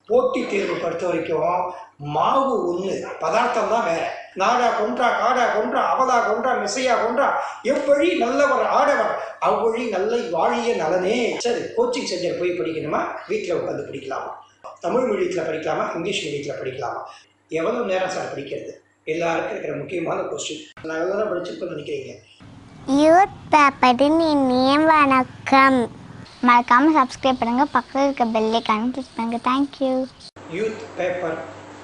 போட்டித் தேர்வு பொறுத்த வரைக்கும் மாவு ஒன்று பதார்த்தம் தான் வேற நாடா கொன்றா காடா கொன்றா அவதா கொன்றா மிசையா கொன்றா எவ்வழி நல்லவர் ஆடவர் அவ்வழி நல்ல வாழிய நலனே சரி கோச்சிங் சென்டர் போய் படிக்கணுமா வீட்டில் உட்காந்து படிக்கலாமா தமிழ் மீடியத்தில் படிக்கலாமா இங்கிலீஷ் மீடியத்தில் படிக்கலாமா எவ்வளோ நேரம் சார் படிக்கிறது எல்லாருக்கும் இருக்கிற முக்கியமான கொஸ்டின் நான் எவ்வளோ தான் படிச்சிருப்பேன்னு நினைக்கிறீங்க யூத் பேப்பரின் இனிய வணக்கம் மறக்காமல் சப்ஸ்கிரைப் பண்ணுங்கள் பக்கத்தில் இருக்க பெல்லைக்கான கிளிக் பண்ணுங்கள் thank you Youth Paper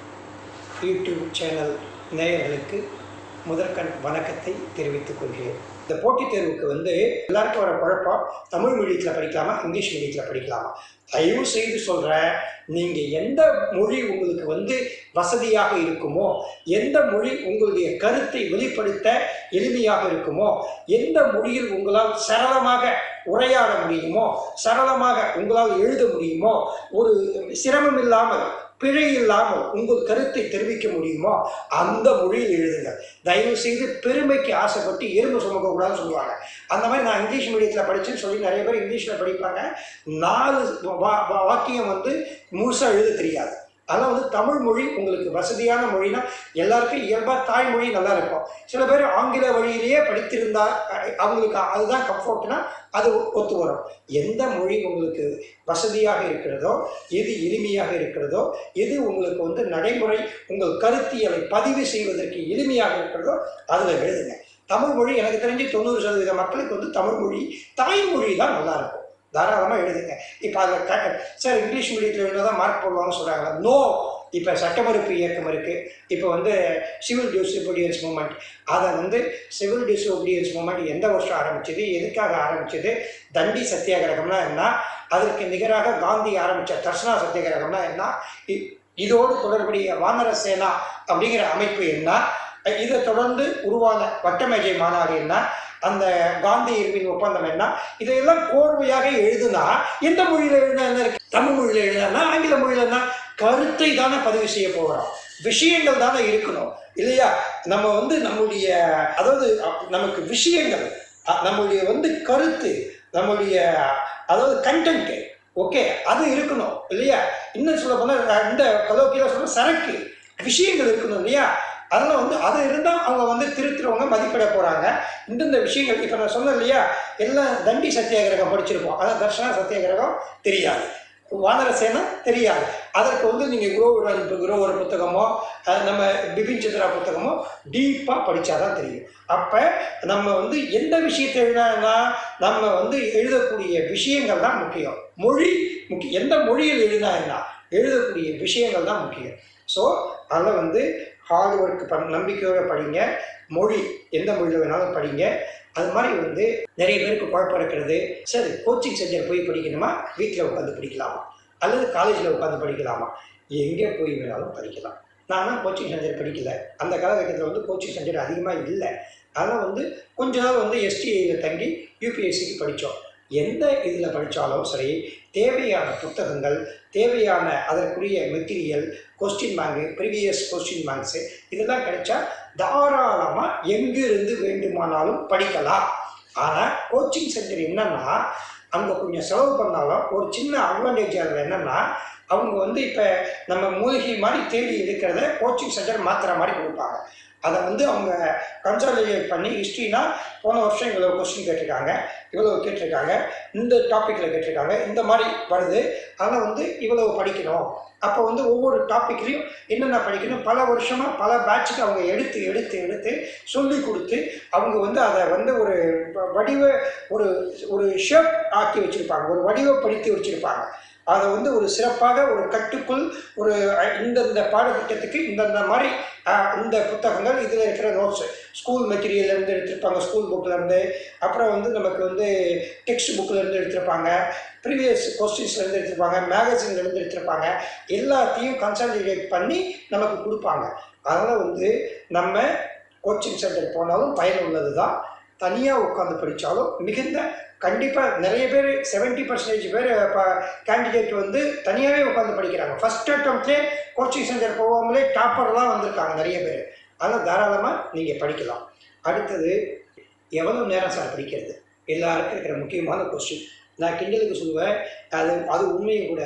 YouTube channel நேயர்களுக்கு முதற்கண் வணக்கத்தை தெரிவித்துக் கொள்கிறேன் இந்த போட்டித் தேர்வுக்கு வந்து எல்லாருக்கும் வர குழப்பம் தமிழ் மீடியத்தில் படிக்கலாமா இங்கிலீஷ் மீடியத்தில் படிக்கலாமா தயவு செய்து சொல்கிறேன் நீங்கள் எந்த மொழி உங்களுக்கு வந்து வசதியாக இருக்குமோ எந்த மொழி உங்களுடைய கருத்தை வெளிப்படுத்த எளிமையாக இருக்குமோ எந்த மொழியில் உங்களால் சரளமாக உரையாட முடியுமோ சரளமாக உங்களால் எழுத முடியுமோ ஒரு சிரமம் இல்லாமல் பிழை இல்லாமல் உங்கள் கருத்தை தெரிவிக்க முடியுமோ அந்த மொழியில் எழுதுங்க தயவு செய்து பெருமைக்கு ஆசைப்பட்டு எறும்பு சுமக்கக்கூடாதுன்னு சொல்லுவாங்க அந்த மாதிரி நான் இங்கிலீஷ் மீடியத்தில் படித்தேன்னு சொல்லி நிறைய பேர் இங்கிலீஷில் படிப்பாங்க நாலு வா- வா- வாக்கியம் வந்து முழுசாக எழுத தெரியாது அதனால் வந்து தமிழ் மொழி உங்களுக்கு வசதியான மொழினா எல்லாருக்கும் இயல்பாக தாய்மொழி நல்லா இருக்கும் சில பேர் ஆங்கில வழியிலேயே படித்திருந்தா அஹ், அவங்களுக்கு அதுதான் கம்ஃபர்ட்னா அது ஒ- ஒத்து வரும் எந்த மொழி உங்களுக்கு வசதியாக இருக்கிறதோ எது எளிமையாக இருக்கிறதோ எது உங்களுக்கு வந்து நடைமுறை உங்கள் கருத்தியலை பதிவு செய்வதற்கு எளிமையாக இருக்கிறதோ அதில் எழுதுங்க தமிழ் மொழி எனக்கு தெரிஞ்சு தொண்ணூறு சதவீத மக்களுக்கு வந்து தமிழ் மொழி தாய்மொழி தான் நல்லா இருக்கும் தாராளமாக எழுதுங்க இப்போ அதில் க சார் இங்கிலீஷ் மீடியத்தில் எழுதினா தான் மார்க் போடுவாங்கன்னு சொல்கிறாங்களா நோ இப்போ சட்டமறுப்பு இயக்கம் இருக்குது இப்போ வந்து சிவில் டிசோபீடியன்ஸ் மூமெண்ட் அதை வந்து சிவில் டிசோபீடியன்ஸ் மூமெண்ட் எந்த வருஷம் ஆரம்பிச்சது எதுக்காக ஆரம்பிச்சது தண்டி சத்தியாகிரகம்னா என்ன அதற்கு நிகராக காந்தி ஆரம்பித்த தர்ஷனா சத்தியாகிரகம்னா என்ன இ- இதோடு தொடர்புடைய வானர சேனா அப்படிங்கிற அமைப்பு என்ன இதை தொடர்ந்து உருவான வட்டமேஜை மாநாடு என்ன அந்த காந்தி இருவின் ஒப்பந்தம் என்ன இதையெல்லாம் கோர்வையாக எழுதுனா எந்த மொழியில் எழுதினா என்ன இருக்கு தமிழ் மொழியில் எழுதினா ஆங்கில மொழியில் என்ன கருத்தை தானே பதிவு செய்ய போகிறோம் விஷயங்கள் தானே இருக்கணும் இல்லையா நம்ம வந்து நம்முடைய அதாவது அ, நமக்கு விஷயங்கள் அ, நம்முடைய வந்து கருத்து நம்முடைய அதாவது கண்டென்ட் ஓகே அது இருக்கணும் இல்லையா இன்னும் சொல்ல போனால் இந்த கலோக்கியில் சொல்ல சரக்கு விஷயங்கள் இருக்கணும் இல்லையா அதெல்லாம் வந்து அது இருந்தால் அவங்க வந்து திருத்துறவங்க மதிப்பிட போகிறாங்க இந்தந்த விஷயங்கள் இப்போ நான் சொன்னேன் இல்லையா எல்லாம் தண்டி சத்தியாகிரகம் படிச்சிருப்போம் அதான் தர்ஷனா சத்தியாகிரகம் தெரியாது வானரசேனா தெரியாது அதற்கு வந்து நீங்கள் குரோவர் குரோவர் புத்தகமோ அஹ் நம்ம பிபின் சந்திரா புத்தகமோ டீப்பாக படித்தாதான் தெரியும் அப்போ நம்ம வந்து எந்த விஷயத்தை எழுதினா நம்ம வந்து எழுதக்கூடிய விஷயங்கள் தான் முக்கியம் மொழி முக்கியம் எந்த மொழியில் எழுதினா என்ன எழுதக்கூடிய விஷயங்கள் தான் முக்கியம் ஸோ அதில் வந்து ஹார்ட் ஒர்க் பண் நம்பிக்கையோட படிங்க மொழி எந்த மொழியில் வேணாலும் படிங்க அது மாதிரி வந்து நிறைய பேருக்கு குழப்பம் இருக்கிறது சரி கோச்சிங் சென்டர் போய் படிக்கணுமா வீட்டில் உட்காந்து படிக்கலாமா அல்லது காலேஜில் உட்காந்து படிக்கலாமா எங்கே போய் வேணாலும் படிக்கலாம் நானும் கோச்சிங் சென்டர் படிக்கல அந்த காலகட்டத்தில் வந்து கோச்சிங் சென்டர் அதிகமாக இல்லை அதனால் வந்து கொஞ்ச நாள் வந்து எஸ்டிஐயில் தங்கி யூபிஎஸ்சிக்கு படித்தோம் எந்த இதில் படித்தாலும் சரி தேவையான புத்தகங்கள் தேவையான அதற்குரிய material question bank previous question banks இதெல்லாம் கிடைச்சா தாராளமாக எங்கிருந்து வேண்டுமானாலும் படிக்கலாம் ஆனால் கோச்சிங் சென்டர் என்னன்னா அங்கே கொஞ்சம் செலவு பண்ணாலும் ஒரு சின்ன அட்வான்டேஜ் அதில் என்னென்னா அவங்க வந்து இப்போ நம்ம மூலிகை மாதிரி தேடி எடுக்கிறத கோச்சிங் சென்டர் மாத்திர மாதிரி கொடுப்பாங்க அதை வந்து அவங்க கன்சாலிடேட் பண்ணி ஹிஸ்ட்ரினா போன வருஷம் இவ்வளோ கொஸ்டின் கேட்டிருக்காங்க இவ்வளோ கேட்டிருக்காங்க இந்த டாப்பிக்கில் கேட்டிருக்காங்க இந்த மாதிரி வருது அதனால் வந்து இவ்வளவு படிக்கணும் அப்போ வந்து ஒவ்வொரு டாப்பிக்லையும் என்னென்ன படிக்கணும் பல வருஷமாக பல பேட்சுக்கு அவங்க எடுத்து எடுத்து எடுத்து சொல்லி கொடுத்து அவங்க வந்து அதை வந்து ஒரு வ- வடிவ ஒரு ஒரு ஷேப் ஆக்கி வச்சுருப்பாங்க ஒரு வடிவப்படுத்தி வச்சுருப்பாங்க அதை வந்து ஒரு சிறப்பாக ஒரு கட்டுக்குள் ஒரு அஹ், இந்தந்த பாடத்திட்டத்துக்கு இந்தந்த மாதிரி அஹ், இந்த புத்தகங்கள் இதில் இருக்கிற நோட்ஸு ஸ்கூல் மெட்டீரியல்லேருந்து எடுத்திருப்பாங்க ஸ்கூல் புக்கிலேருந்து அப்புறம் வந்து நமக்கு வந்து டெக்ஸ்ட் புக்கிலேருந்து எடுத்திருப்பாங்க ப்ரீவியஸ் கொஸ்டின்ஸ்லேருந்து எடுத்திருப்பாங்க மேகசின்லேருந்து எடுத்திருப்பாங்க எல்லாத்தையும் கன்சாலிடேட் பண்ணி நமக்கு கொடுப்பாங்க அதனால் வந்து நம்ம கோச்சிங் சென்டர் போனாலும் பயனுள்ளது தான் தனியாக உட்காந்து படித்தாலும் மிகுந்த கண்டிப்பாக நிறைய பேர் 70% பர்சன்டேஜ் பேர் இப்போ கேண்டிடேட் வந்து தனியாகவே உட்காந்து படிக்கிறாங்க ஃபஸ்ட் அட்டம்ப்ட்லேயே கோச்சிங் சென்டர் போகாமலே டாப்பர்லாம் வந்திருக்காங்க நிறைய பேர் அதனால் தாராளமாக நீங்கள் படிக்கலாம் அடுத்தது எவ்வளோ நேரம் சார் படிக்கிறது எல்லாருக்கும் இருக்கிற முக்கியமான கொஸ்டின் நான் கிண்டலுக்கு சொல்லுவேன் அது அது உண்மையும் கூட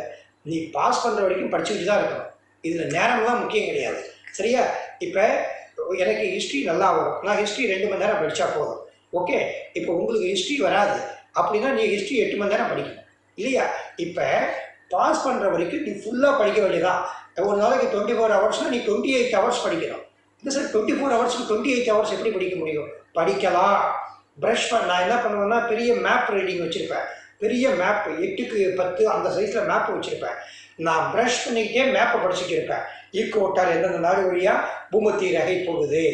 நீ பாஸ் பண்ணுற வரைக்கும் படிச்சுக்கிட்டு தான் இருக்கணும் இதில் நேரம்லாம் முக்கியம் கிடையாது சரியா இப்போ எனக்கு ஹிஸ்ட்ரி நல்லா வரும் நான் ஹிஸ்ட்ரி ரெண்டு மணி நேரம் படித்தா போதும் ஓகே இப்போ உங்களுக்கு ஹிஸ்ட்ரி வராது அப்படின்னா நீ ஹிஸ்ட்ரி எட்டு மணி நேரம் படிக்கணும் இல்லையா இப்போ பாஸ் பண்ணுற வரைக்கும் நீ ஃபுல்லாக படிக்க வேண்டியதான் ஒரு நாளைக்கு டுவெண்ட்டி ஃபோர் ஹவர்ஸ்னால் நீ டுவெண்ட்டி எயிட் ஹவர்ஸ் படிக்கணும் இல்லை சார் டுவெண்ட்டி ஃபோர் ஹவர்ஸ்க்கு டுவெண்ட்டி எயிட் ஹவர்ஸ் எப்படி படிக்க முடியும் படிக்கலாம் ப்ரஷ் பண்ண நான் என்ன பண்ணுவேன்னா பெரிய மேப் ரீடிங் வச்சுருப்பேன் பெரிய மேப் எட்டுக்கு பத்து அந்த சைஸில் மேப் வச்சுருப்பேன் நான் ப்ரஷ் பண்ணிக்கிட்டே மேப்பை படிச்சுட்டு இருப்பேன் ஈக்கோட்டார் எந்தெந்த நாடு வழியாக பூமத்தி ரகை போகுது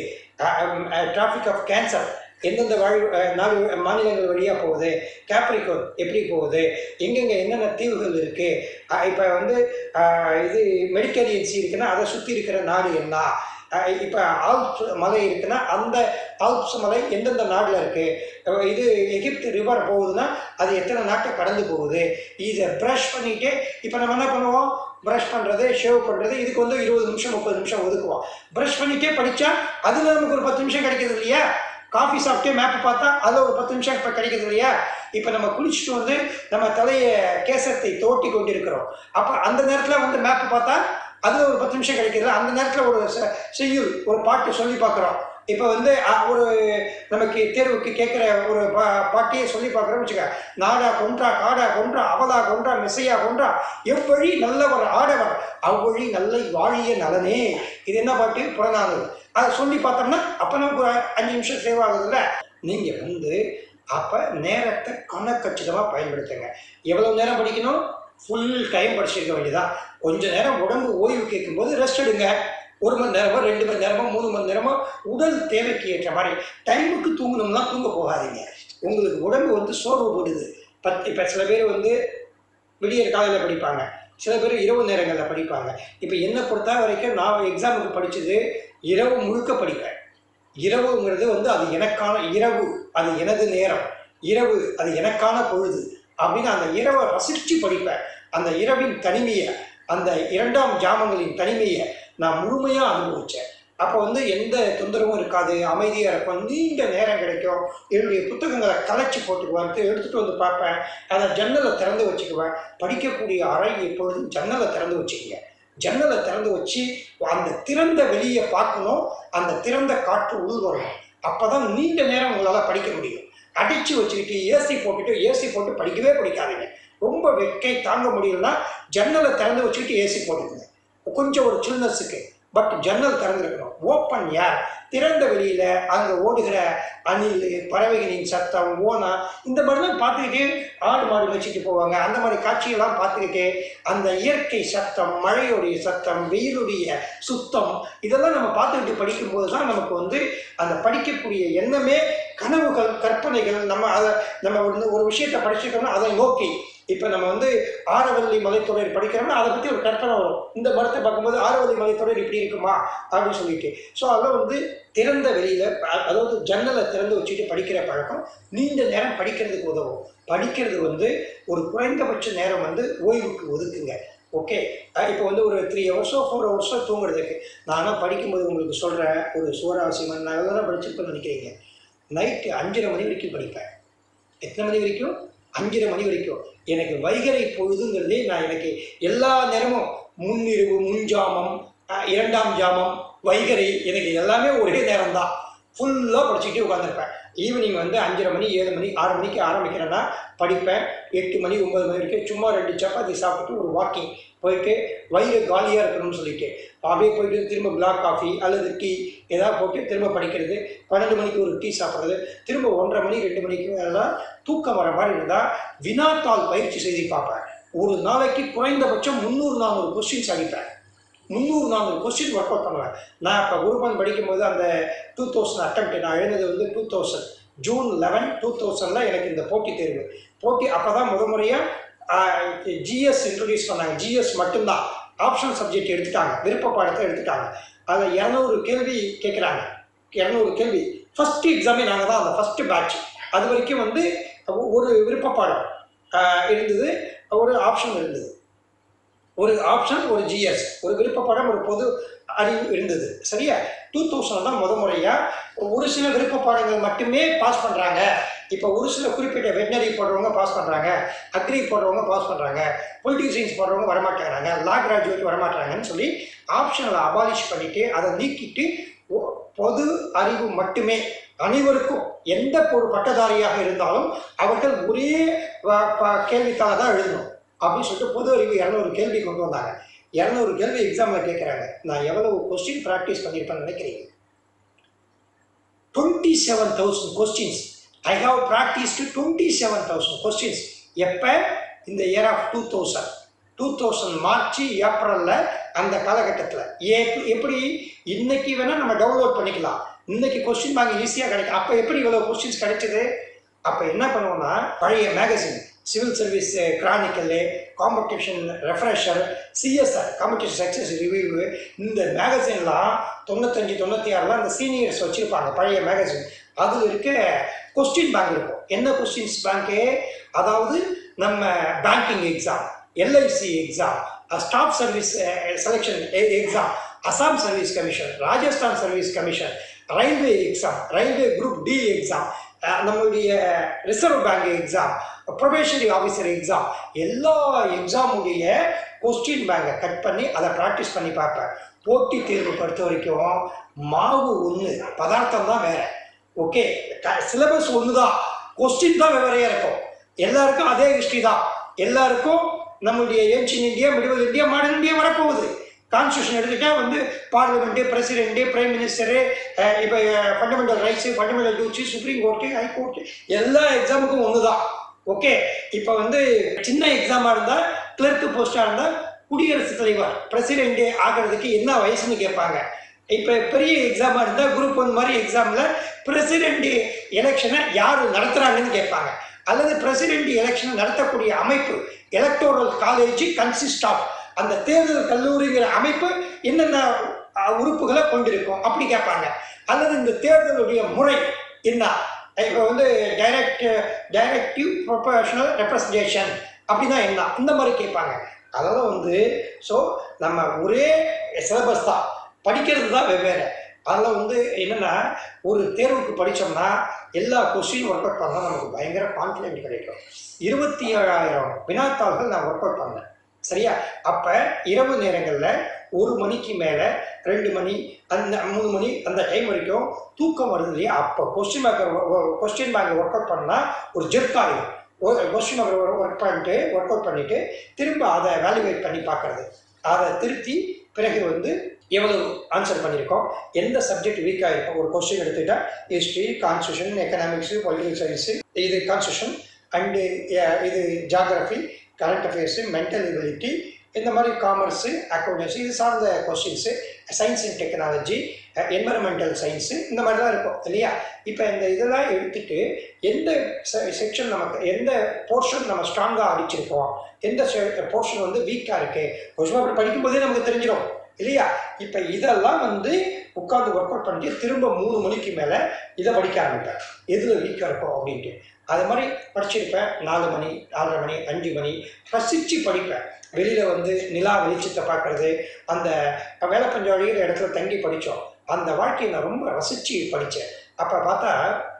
டிராஃபிக் ஆஃப் கேன்சர் எந்தெந்த வாழ் அஹ், நாடு மாநிலங்கள் வழியாக போகுது கேப்ரிகோன் எப்படி போகுது எங்கெங்கே என்னென்ன தீவுகள் இருக்குது இப்போ வந்து அஹ், இது மெடிட்டேரியன் சி இருக்குன்னா அதை சுற்றி இருக்கிற நாடு என்ன இப்போ ஆல்ப்ஸ் மலை இருக்குன்னா அந்த ஆல்ப்ஸ் மலை எந்தெந்த நாட்டில் இருக்குது இது எகிப்து ரிவர் போகுதுன்னா அது எத்தனை நாட்டை கடந்து போகுது இதை ப்ரஷ் பண்ணிகிட்டே இப்போ நம்ம என்ன பண்ணுவோம் ப்ரஷ் பண்ணுறது ஷேவ் பண்ணுறது இதுக்கு வந்து இருபது நிமிஷம் முப்பது நிமிஷம் ஒதுக்குவோம் ப்ரஷ் பண்ணிகிட்டே படித்தா அதில் நமக்கு ஒரு பத்து நிமிஷம் கிடைக்கிறது இல்லையா காஃபி சாப்பிட்டே மேப் பார்த்தா அதில் ஒரு பத்து நிமிஷம் இப்போ கிடைக்கிறது இல்லையா இப்போ நம்ம குளிச்சுட்டு வந்து நம்ம தலையை கேசத்தை தோட்டி கொண்டிருக்கிறோம் அப்போ அந்த நேரத்தில் வந்து மேப் பார்த்தா அதில் ஒரு பத்து நிமிஷம் கிடைக்குது அந்த நேரத்தில் ஒரு செ- செய்யுள் ஒரு பாட்டு சொல்லி பார்க்குறோம் இப்போ வந்து அ, ஒரு நமக்கு தேர்வுக்கு கேட்குற ஒரு பா பாட்டியை சொல்லி பார்க்குறோம்னு வச்சுக்க நாடா கொன்றா காடா கொன்றா அவலா கொன்றா மிசையா கொன்றா எவ்வழி நல்லவர் ஆடவர் அவ்வழி நல்லை வாழிய நலனே இது என்ன பாட்டு புறநானூறு அதை சொல்லி பார்த்தோம்னா அப்போ நமக்கு ஒரு அஞ்சு நிமிஷம் சேவ் ஆகுதுல்ல நீங்கள் வந்து அப்போ நேரத்தை கணக்கச்சிதமாக பயன்படுத்துங்க எவ்வளோ நேரம் படிக்கணும் ஃபுல் டைம் படிச்சிருக்க வேண்டியதான் கொஞ்ச நேரம் உடம்பு ஓய்வு கேட்கும்போது ரெஸ்ட் எடுங்க ஒரு மணி நேரமோ ரெண்டு மணி நேரமோ மூணு மணி நேரமோ உடல் தேவைக்கு ஏற்ற மாதிரி டைமுக்கு தூங்கணும்னா தூங்க போகாதீங்க உங்களுக்கு உடம்பு வந்து சோர்வு போடுது பத் இப்போ சில பேர் வந்து விடியற் காலையில் படிப்பாங்க சில பேர் இரவு நேரங்களில் படிப்பாங்க இப்போ என்னை பொறுத்த வரைக்கும் நான் எக்ஸாமுக்கு படித்தது இரவு முழுக்க படிப்பேன் இரவுங்கிறது வந்து அது எனக்கான இரவு அது எனது நேரம் இரவு அது எனக்கான பொழுது அப்படின்னு அந்த இரவை ரசித்து படிப்பேன் அந்த இரவின் தனிமையை அந்த இரண்டாம் ஜாமங்களின் தனிமையை நான் முழுமையாக அனுபவித்தேன் அப்போ வந்து எந்த தொந்தரவும் இருக்காது அமைதியாக இருக்கும் நீண்ட நேரம் கிடைக்கும் என்னுடைய புத்தகங்களை கலைச்சி போட்டுக்குவேன் எடுத்துகிட்டு வந்து பார்ப்பேன் அதை ஜன்னலை திறந்து வச்சுக்குவேன் படிக்கக்கூடிய அறை எப்பொழுதும் ஜன்னலை திறந்து வச்சுக்கங்க ஜன்னலை திறந்து வச்சு அந்த திறந்த வெளியை பார்க்கணும் அந்த திறந்த காற்று உள் வரணும் அப்போ தான் நீண்ட நேரம் உங்களால் படிக்க முடியும் அடித்து வச்சுக்கிட்டு ஏசி போட்டுட்டு ஏசி போட்டு படிக்கவே படிக்காதீங்க ரொம்ப வெக்கை தாங்க முடியலன்னா ஜன்னலை திறந்து வச்சுக்கிட்டு ஏசி போட்டுக்கோங்க கொஞ்சம் ஒரு சில்னஸுக்கு பட் ஜன்னல் திறந்துருக்கணும் ஓப்பன் ஏர் திறந்த வெளியில் அங்கே ஓடுகிற அணில் பறவைகளின் சத்தம் ஓனா இந்த மாதிரிலாம் பார்த்துக்கிட்டே ஆடு மாடு வச்சுட்டு போவாங்க அந்த மாதிரி காட்சியெல்லாம் பார்த்துக்கிட்டே அந்த இயற்கை சத்தம் மழையுடைய சத்தம் வெயிலுடைய சுத்தம் இதெல்லாம் நம்ம பார்த்துக்கிட்டு படிக்கும்போது தான் நமக்கு வந்து அந்த படிக்கக்கூடிய எண்ணமே கனவுகள் கற்பனைகள் நம்ம அதை நம்ம வந்து ஒரு விஷயத்தை படிச்சிருக்கோம்னா அதை நோக்கி இப்போ நம்ம வந்து ஆரவல்லி மலைத்தொடர் படிக்கிறோம்னா அதை பற்றி ஒரு கற்பனை வரும் இந்த மரத்தை பார்க்கும்போது ஆரவல்லி மலைத்தொடர் இப்படி இருக்குமா அப்படின்னு சொல்லிட்டு ஸோ அதெல்லாம் வந்து திறந்த வெளியில் அதாவது ஜன்னலை திறந்து வச்சுட்டு படிக்கிற பழக்கம் நீண்ட நேரம் படிக்கிறதுக்கு உதவும் படிக்கிறது வந்து ஒரு குறைந்தபட்ச நேரம் வந்து ஓய்வுக்கு ஒதுக்குங்க ஓகே இப்போ வந்து ஒரு த்ரீ ஹவர்ஸோ ஃபோர் ஹவர்ஸோ தூங்குறதுக்கு நானும் படிக்கும்போது உங்களுக்கு சொல்கிறேன் ஒரு சுவராசிமன் நான் தான் படிச்சிருப்பேன்னு நினைக்கிறீங்க நைட்டு அஞ்சரை மணி வரைக்கும் படிப்பேன் எத்தனை மணி வரைக்கும் அஞ்சரை மணி வரைக்கும் எனக்கு வைகறை பொழுதுங்கிறதே நான் எனக்கு எல்லா நேரமும் முன்னிரவு முன்ஜாமம் அஹ், இரண்டாம் ஜாமம் வைகறை எனக்கு எல்லாமே ஒரே நேரம் தான் ஃபுல்லாக படிச்சுக்கிட்டே உட்காந்துருப்பேன் ஈவினிங் வந்து அஞ்சரை மணி ஏழு மணி ஆறு மணிக்கு ஆரம்பிக்கிறேன்னா படிப்பேன் எட்டு மணி ஒன்பது மணி வரைக்கும் சும்மா ரெண்டு சப்பாத்தி சாப்பிட்டு ஒரு வாக்கிங் போயிட்டு வயிறு காலியாக இருக்கணும்னு சொல்லிட்டு அப்படியே போயிட்டு திரும்ப பிளாக் காஃபி அல்லது டீ ஏதாவது போட்டு திரும்ப படிக்கிறது பன்னெண்டு மணிக்கு ஒரு டீ சாப்பிட்றது திரும்ப ஒன்றரை மணி ரெண்டு மணிக்கு எல்லாம் தூக்கம் வர மாதிரி இருந்தால் வினாத்தாள் பயிற்சி செய்து பார்ப்பேன் ஒரு நாளைக்கு குறைந்தபட்சம் முந்நூறு நானூறு கொஸ்டின்ஸ் அடிப்பேன் முந்நூறு நானூறு கொஸ்டின் ஒர்க் அவுட் பண்ணுவேன் நான் இப்போ குரூப் படிக்கும்போது அந்த டூ தௌசண்ட் அட்டம் நான் எழுதுனது வந்து two thousand June eleven two தௌசண்டில் எனக்கு இந்த போட்டி தேர்வு போட்டி அப்போ தான் முத முறையாக ஜிஎஸ் இன்ட்ரடியூஸ் பண்ணாங்க ஜிஎஸ் மட்டும்தான் ஆப்ஷனல் சப்ஜெக்ட் எடுத்துட்டாங்க விருப்ப பாடத்தை எடுத்துட்டாங்க அதில் இரநூறு கேள்வி கேட்குறாங்க இரநூறு கேள்வி ஃபஸ்ட்டு எக்ஸாமே நாங்கள் தான் அந்த ஃபஸ்ட்டு பேட்ச் அது வரைக்கும் வந்து ஒரு விருப்ப பாடம் ஆஹ், இருந்தது ஒரு ஆப்ஷன் இருந்தது ஒரு ஆப்ஷன் ஒரு ஜிஎஸ் ஒரு விருப்ப பாடம் ஒரு பொது அறிவு இருந்தது சரியா டூ தௌசண்ட் தான் முத முறையாக ஒரு சில விருப்ப பாடங்கள் மட்டுமே பாஸ் பண்ணுறாங்க இப்போ ஒரு சில குறிப்பிட்ட வெட்டினரி போடுறவங்க பாஸ் பண்ணுறாங்க அக்ரி போடுறவங்க பாஸ் பண்ணுறாங்க பொலிட்டிக்கல் சயின்ஸ் போடுறவங்க வரமாட்டேங்கிறாங்க லா கிராஜுவேட் வரமாட்டாங்கன்னு சொல்லி ஆப்ஷனலை அபாலிஷ் பண்ணிட்டு அதை நீக்கிட்டு ஒ- பொது அறிவு மட்டுமே அனைவருக்கும் எந்த ஒரு பட்டதாரியாக இருந்தாலும் அவர்கள் ஒரே வ- ப- கேள்வித்தாளை தான் எழுதணும் அப்படின்னு சொல்லிட்டு பொது அறிவு இரநூறு கேள்வி கொண்டு வந்தாங்க இரநூறு கேள்வி எக்ஸாமில் கேட்குறாங்க நான் எவ்வளவு கொஸ்டின் ப்ராக்டிஸ் பண்ணியிருப்பேன்னு நினைக்கிறீங்க twenty seven thousand questions I have practised twenty seven thousand questions எப்போ இந்த year of two thousand two thousand March ஏப்ரலில் அந்த காலகட்டத்தில் எப்படி எப்படி இன்னைக்கு வேணால் நம்ம டவுன்லோட் பண்ணிக்கலாம் இன்னைக்கு கொஸ்டின் பேங்க் ஈஸியாக கிடைக்கும் அப்போ எப்படி இவ்வளோ கொஸ்டின்ஸ் கிடைச்சது அப்போ என்ன பண்ணுவோம்னா பழைய magazine civil service chronicle competition refresher CSR competition success review இந்த மேகசின்லாம் தொண்ணூத்தஞ்சு தொண்ணூற்றி ஆறுலாம் இந்த சீனியர்ஸ் வச்சுருப்பாங்க பழைய மேகசின் அதில் இருக்க கொஸ்டின் பேங்க் இருக்கும் என்ன கொஸ்டின்ஸ் பேங்க்கு அதாவது நம்ம banking exam LIC exam staff service selection exam Assam service commission Rajasthan service commission railway exam railway group D exam நம்மளுடைய reserve bank exam probationary officer exam எல்லா எக்ஸாமுடைய கொஸ்டின் பேங்கை கட் பண்ணி அதை ப்ராக்டிஸ் பண்ணி பார்ப்பேன் போட்டித் தேர்வு பொறுத்த வரைக்கும் மாவு ஒன்று பதார்த்தம் தான் வேற ஓகே சிலபஸ் ஒன்று தான் கொஸ்டின் தான் வெவ்வேறையாக இருக்கும் எல்லாருக்கும் அதே ஹிஸ்ட்ரி தான் எல்லாருக்கும் நம்மளுடைய ancient India medieval India modern India வரப்போகுது கான்ஸ்டியூஷன் எடுத்துட்டா வந்து பார்லிமெண்ட்டு பிரசிடென்ட்டு பிரைம் மினிஸ்டரு இப்போ fundamental rights fundamental duties supreme court high court எல்லா எக்ஸாமுக்கும் ஒன்று தான் ஓகே இப்போ வந்து சின்ன எக்ஸாமாக இருந்தால் கிளர்க்கு போஸ்ட்டாக இருந்தால் குடியரசுத் தலைவர் பிரசிடென்ட் ஆகிறதுக்கு என்ன வயசுன்னு கேட்பாங்க இப்போ பெரிய எக்ஸாமாக இருந்தால் குரூப் ஒன் மாதிரி எக்ஸாமில் பிரசிடென்ட் எலெக்ஷனை யார் நடத்துகிறாங்கன்னு கேட்பாங்க அல்லது பிரசிடென்ட் எலெக்ஷனை நடத்தக்கூடிய அமைப்பு எலக்டோரல் காலேஜ் கன்சிஸ்ட் ஆஃப் அந்த தேர்தல் கல்லூரிங்கிற அமைப்பு என்னென்ன அஹ், உறுப்புகளை கொண்டிருக்கும் அப்படி கேட்பாங்க அல்லது இந்த தேர்தலுடைய முறை என்ன இப்போ வந்து டைரக்ட் டைரக்டிவ் ப்ரொபஷனல் ரெப்ரசன்டேஷன் அப்படின்னா என்ன இந்த மாதிரி கேட்பாங்க அதெல்லாம் வந்து ஸோ நம்ம ஒரே சிலபஸ் தான் படிக்கிறது தான் வெவ்வேறு அதில் வந்து என்னென்னா ஒரு தேர்வுக்கு படித்தோம்னா எல்லா கொஸ்டின் ஒர்க் அவுட் பண்ணால் நமக்கு பயங்கர கான்ஃபிடென்ட் கிடைக்கும் இருபத்தி ஏழாயிரம் வினாத்தாள்கள் நான் ஒர்க் அவுட் பண்ணேன் சரியா அப்போ இரவு நேரங்களில் ஒரு மணிக்கு மேலே ரெண்டு மணி அந்த மூணு மணி அந்த டைம் வரைக்கும் தூக்கம் வருது இல்லையா அப்போ question banker question banker work out பண்ணால் ஒரு ஜெர்க்காகும் கொஸ்டின் பேங்கர் ஒர்க் பண்ணிட்டு ஒர்க் அவுட் பண்ணிவிட்டு திரும்ப அதை வேல்யூவேட் பண்ணி பார்க்குறது அதை திருத்தி பிறகு வந்து எவ்வளவு ஆன்சர் பண்ணியிருக்கோம் எந்த சப்ஜெக்ட் வீக்காக இருக்கும் ஒரு கொஸ்டின் எடுத்துக்கிட்டா history constitution economics political science இது கான்ஸ்டியூஷன் அண்டு இது geography current affairs mental ability இந்த மாதிரி காமர்ஸு அக்கௌண்டன்சி இது சார்ந்த questions science and technology environmental science இந்த மாதிரிலாம் இருக்கும் இல்லையா இப்போ இந்த இதெல்லாம் எடுத்துட்டு எந்த செக்ஷன் நமக்கு எந்த போர்ஷன் நம்ம ஸ்ட்ராங்காக அடிச்சிருக்கோம் எந்த போர்ஷன் வந்து வீக்காக இருக்குது கொஞ்சமாக அப்படி படிக்கும்போதே நமக்கு தெரிஞ்சிடும் இல்லையா இப்போ இதெல்லாம் வந்து உட்காந்து ஒர்க் அவுட் பண்ணிட்டு திரும்ப மூணு மணிக்கு மேலே இதை படிக்க ஆரம்பிப்பேன் எதில் வீக்காக இருக்கும் அப்படின்ட்டு அது மாதிரி படிச்சிருப்பேன் நாலு மணி நாலரை மணி அஞ்சு மணி ரசித்து படிப்பேன் வெளியில் வந்து நிலா வெளிச்சத்தை பார்க்குறது அந்த வேலைப்பஞ்சம் அழிகிற இடத்துல தங்கி படித்தோம் அந்த வாழ்க்கையை நான் ரொம்ப ரசித்து படித்தேன் அப்போ பார்த்தா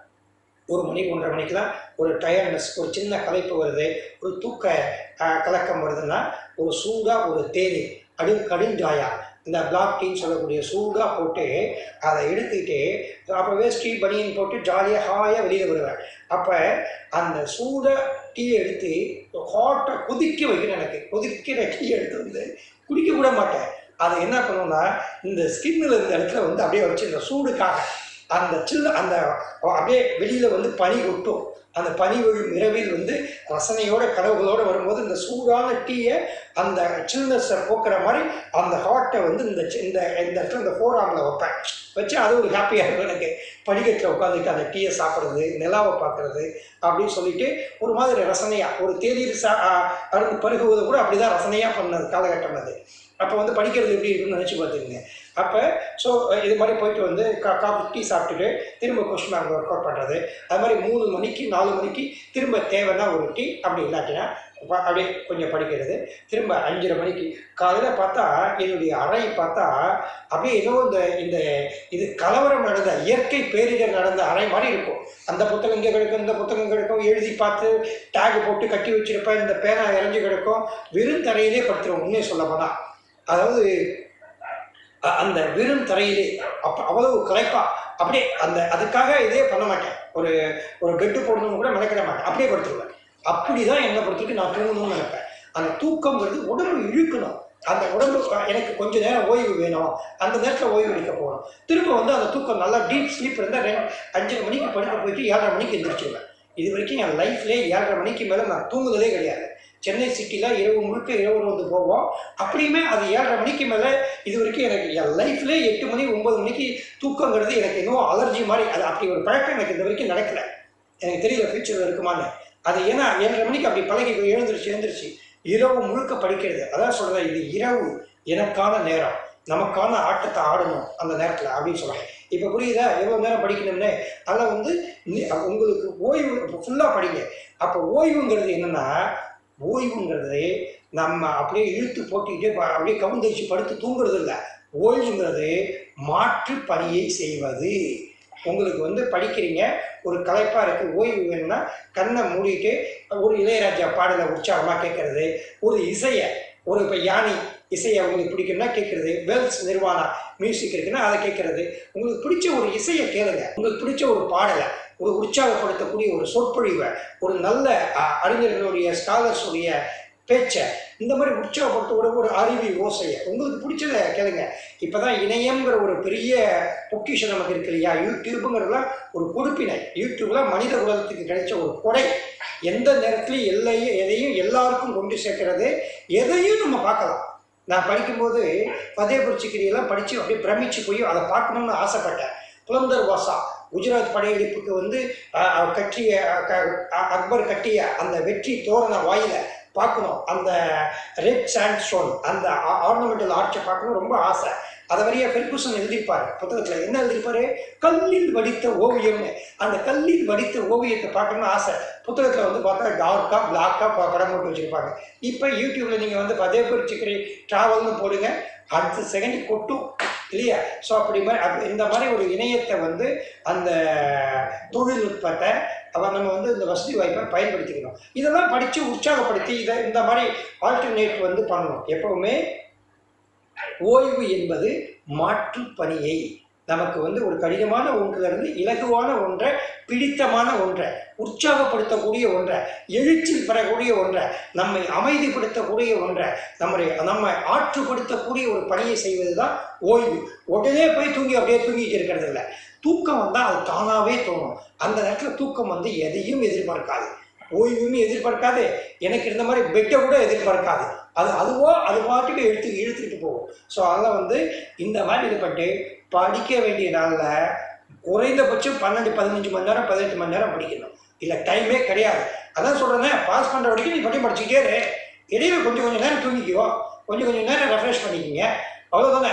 ஒரு மணி ஒன்றரை மணிக்கெலாம் ஒரு டயர்ட்னஸ் ஒரு சின்ன களைப்பு வருது ஒரு தூக்க அஹ், கலக்கம் வருதுன்னா ஒரு சூடாக ஒரு தேநீர் அடி கடுஞ்சாயா இந்த பிளாக் டீன்னு சொல்லக்கூடிய சூடாக போட்டு அதை எடுத்துக்கிட்டு அப்போ வேஷ்டி பனியன் போட்டு ஜாலியாக ஹாயாக வெளியில் வருவேன் அப்போ அந்த சூட டீயை எடுத்து ஹாட்டை கொதிக்க வைக்கணும் எனக்கு கொதிக்கிற டீ எடுத்து வந்து குடிக்க கூட மாட்டேன் அதை என்ன பண்ணுவோம்னா இந்த ஸ்கின்னில் இருந்த இடத்துல வந்து அப்படியே வச்சு இந்த சூடுக்காக அந்த சில்ல அந்த அப்படியே வெளியில் வந்து பனி கொட்டும் அந்த பனி விழும் இரவில் வந்து ரசனையோட கனவுகளோடு வரும்போது இந்த சூடான டீயை அந்த சில்னஸை போக்குற மாதிரி அந்த ஹாட்டை வந்து இந்த சி- இந்த இந்த இடத்துல இந்த ஃபோர் ஆமில் வைப்பேன் வச்சு அது ஒரு ஹாப்பியாக இருக்கும் எனக்கு படிக்கட்டில் உட்காந்துட்டு அந்த டீயை சாப்பிட்றது நிலாவை பார்க்குறது அப்படின்னு சொல்லிட்டு ஒரு மாதிரி ரசனையாக ஒரு தேநீர் சா ஆ, அருந்து பருகுவது கூட அப்படி தான் ரசனையாக பண்ணது காலகட்டம் அது அப்போ வந்து படிக்கிறது எப்படி இருக்குன்னு நினச்சி பார்த்துக்குங்க அப்போ ஸோ இது மாதிரி போயிட்டு வந்து கா காஃபி டீ சாப்பிட்டுட்டு திரும்ப கொஸ்டின் பேங்க் ஒர்க் அவுட் பண்ணுறது அது மாதிரி மூணு மணிக்கு நாலு மணிக்கு திரும்ப தேவைன்னா ஒரு டீ அப்படி இல்லாட்டினா ப- அப்படியே கொஞ்சம் படிக்கிறது திரும்ப அஞ்சரை மணிக்கு காலையில் பார்த்தா என்னுடைய அறை பார்த்தா அப்படியே ஏதோ இந்த இந்த இது கலவரம் நடந்த இயற்கை பேரிடர் நடந்த அறை மாதிரி இருக்கும் அந்த புத்தகம் இங்கே கிடக்கும் இந்த புத்தகம் கிடக்கும் எழுதி பார்த்து டேக் போட்டு கட்டி வச்சிருப்பேன் இந்த பேனா இறஞ்சி கிடக்கும் வெறும் தரையிலே படுத்துருவோம் உண்மையை சொல்ல போனால் அதாவது அ- அந்த வெறும் தரையிலே அப்ப அவ்வளவு களைப்பா அப்படியே அந்த அதுக்காக இதே பண்ண மாட்டேன் ஒரு ஒரு பெட்டு போடணும்னு கூட மெனக்கிட மாட்டேன் அப்படியே படுத்துருவேன் அப்படி தான் என்னை பொறுத்தவரைக்கும் நான் தூங்கணும்னு நினைப்பேன் அந்த தூக்கங்கிறது உடம்பு இழுக்கணும் அந்த உடம்பு அஹ், எனக்கு கொஞ்ச நேரம் ஓய்வு வேணும் அந்த நேரத்தில் ஓய்வு எடுக்க போகணும் திரும்ப வந்து அந்த தூக்கம் நல்லா டீப் ஸ்லீப் இருந்தால் ரெண்டு அஞ்சரை மணிக்கு படுக்க போயிட்டு ஏழரை மணிக்கு எந்திரிச்சிருவேன் இது வரைக்கும் என் லைஃப்லேயே ஏழரை மணிக்கு மேலே நான் தூங்குனதே கிடையாது சென்னை சிட்டியில் இரவு முழுக்க இரவு வந்து போவோம் அப்படியுமே அது ஏழரை மணிக்கு மேலே இது வரைக்கும் எனக்கு என் லைஃப்லேயே எட்டு மணி ஒன்பது மணிக்கு தூக்கங்கிறது எனக்கு இன்னும் அலர்ஜி மாதிரி அது அப்படி ஒரு பழக்கம் எனக்கு இந்த வரைக்கும் நடக்கல எனக்கு தெரியல ஃபியூச்சரில் இருக்குமான்னு அது ஏன்னா ஏழரை மணிக்கு அப்படி பழகி எழுந்திருச்சு எழுந்திருச்சு இரவு முழுக்க படிக்கிறது அதான் சொல்கிறேன் இது இரவு எனக்கான நேரம் நமக்கான ஆட்டத்தை ஆடணும் அந்த நேரத்தில் அப்படின்னு சொல்கிறேன் இப்போ புரியுதா எவ்வளோ நேரம் படிக்கணும்னு அதில் வந்து நீ- உங்களுக்கு ஓய்வு ஃபுல்லாக படிங்க அப்போ ஓய்வுங்கிறது என்னென்னா ஓய்வுங்கிறது நம்ம அப்படியே இழுத்து போட்டுக்கிட்டே ப- அப்படியே கவுந்தரிச்சு படுத்து தூங்குறது இல்லை ஓய்வுங்கிறது மாற்று பணியை செய்வது உங்களுக்கு வந்து படிக்கிறீங்க ஒரு களைப்பாக இருக்குது ஓய்வு வேணும்னா கண்ணை மூடிட்டு ஒரு இளையராஜா பாடலை உற்சாகமாக கேட்கறது ஒரு இசையை ஒரு இப்போ யானி இசையை உங்களுக்கு பிடிக்கும்னா கேட்குறது வெல்ஸ் நிர்வாணா மியூசிக் இருக்குன்னா அதை கேட்குறது உங்களுக்கு பிடிச்ச ஒரு இசையை கேளுங்க உங்களுக்கு பிடிச்ச ஒரு பாடலை ஒரு உற்சாகப்படுத்தக்கூடிய ஒரு சொற்பொழிவை ஒரு நல்ல அஹ், அறிஞர்களுடைய ஸ்காலர்ஸுடைய பேச்சை இந்த மாதிரி உற்சாகப்படுத்த ஒரு ஒரு அருவி ஓசையை உங்களுக்கு பிடிச்சதை கேளுங்க இப்போ தான் இணையம்ங்கிற ஒரு பெரிய பொக்கிஷம் நமக்கு இருக்கு இல்லையா யூடியூப்புங்கிறதுலாம் ஒரு கொடுப்பினை யூடியூப்ல மனித குலத்துக்கு கிடைச்ச ஒரு கொடை எந்த நேரத்துலையும் எல்லையும் எதையும் எல்லாருக்கும் கொண்டு சேர்க்கிறது எதையும் நம்ம பார்க்கலாம் நான் படிக்கும்போது ஃபதேபுர் சிக்கிரியெல்லாம் படித்து அப்படியே பிரமிச்சு போய் அதை பார்க்கணும்னு ஆசைப்பட்டேன் புலந்தர் வாசா குஜராத் படையெடுப்புக்கு வந்து அஹ், அவர் கட்டிய அஹ், க- அ- அக்பர் கட்டிய அந்த வெற்றி தோரண வாயில பார்க்கணும் அந்த ரெட் சாண்ட் ஸ்டோன் அந்த ஆர்னமெண்டல் ஆர்ச்சை பார்க்கணும் ரொம்ப ஆசை அதை வரைய ஃபெர்குசன் எழுதியிருப்பார் புத்தகத்தில் என்ன எழுதியிருப்பாரு கல்லில் வடித்த ஓவியம்னு அந்த கல்லில் வடித்த ஓவியத்தை பார்க்கணும்னு ஆசை புத்தகத்தில் வந்து பார்த்தா டார்க்காக பிளாக்காக படம் போட்டு வச்சுருப்பாங்க இப்போ யூடியூப்பில் நீங்கள் வந்து பதேபுர் சிக்கரி ட்ராவல்னு போடுங்க அடுத்த செகண்ட் கொட்டும் இல்லையா ஸோ அப்படி மாதிரி அப்ப இந்த மாதிரி ஒரு இணையத்தை வந்து அந்த தொழில்நுட்பத்தை அவன் நம்ம வந்து இந்த வசதி வாய்ப்பை பயன்படுத்திக்கணும் இதெல்லாம் படித்து உற்சாகப்படுத்தி இதை இந்த மாதிரி ஆல்டர்னேட் வந்து பண்ணணும் எப்பவுமே ஓய்வு என்பது மாற்று பணியை நமக்கு வந்து ஒரு கடினமான ஒன்றிலிருந்து இலகுவான ஒன்றை பிடித்தமான ஒன்றை உற்சாகப்படுத்தக்கூடிய ஒன்றை எழுச்சில் பெறக்கூடிய ஒன்றை நம்மை அமைதிப்படுத்தக்கூடிய ஒன்றை நம்மை நம்மை ஆற்றுப்படுத்தக்கூடிய ஒரு பணியை செய்வது தான் ஓய்வு உடனே போய் தூங்கி அப்படியே தூங்கிட்டு இருக்கிறது இல்லை தூக்கம் வந்தால் அது தானாகவே தோணும் அந்த நேரத்தில் தூக்கம் வந்து எதையும் எதிர்பார்க்காது ஓய்வுமே எதிர்பார்க்காது எனக்கு இருந்த மாதிரி பெட்டை கூட எதிர்பார்க்காது அது அதுவோ அது பாட்டுக்கு இழுத்து இழுத்துக்கிட்டு போகும் ஸோ அதெல்லாம் வந்து இந்த மாதிரி இது பண்ணிட்டு படிக்க வேண்டிய நாளில் குறைந்தபட்சம் பன்னெண்டு பதினஞ்சு மணி நேரம் பதினெட்டு மணி நேரம் படிக்கணும் இல்லை டைமே கிடையாது அதான் சொல்கிறேனே பாஸ் பண்ணுற வரைக்கும் நீ படி படிச்சுக்கிட்டே இரு இடையில கொஞ்சம் கொஞ்சம் நேரம் தூங்கிக்குவோம் கொஞ்சம் கொஞ்சம் நேரம் ரெஃப்ரெஷ் பண்ணிக்கிங்க அவ்வளோதானே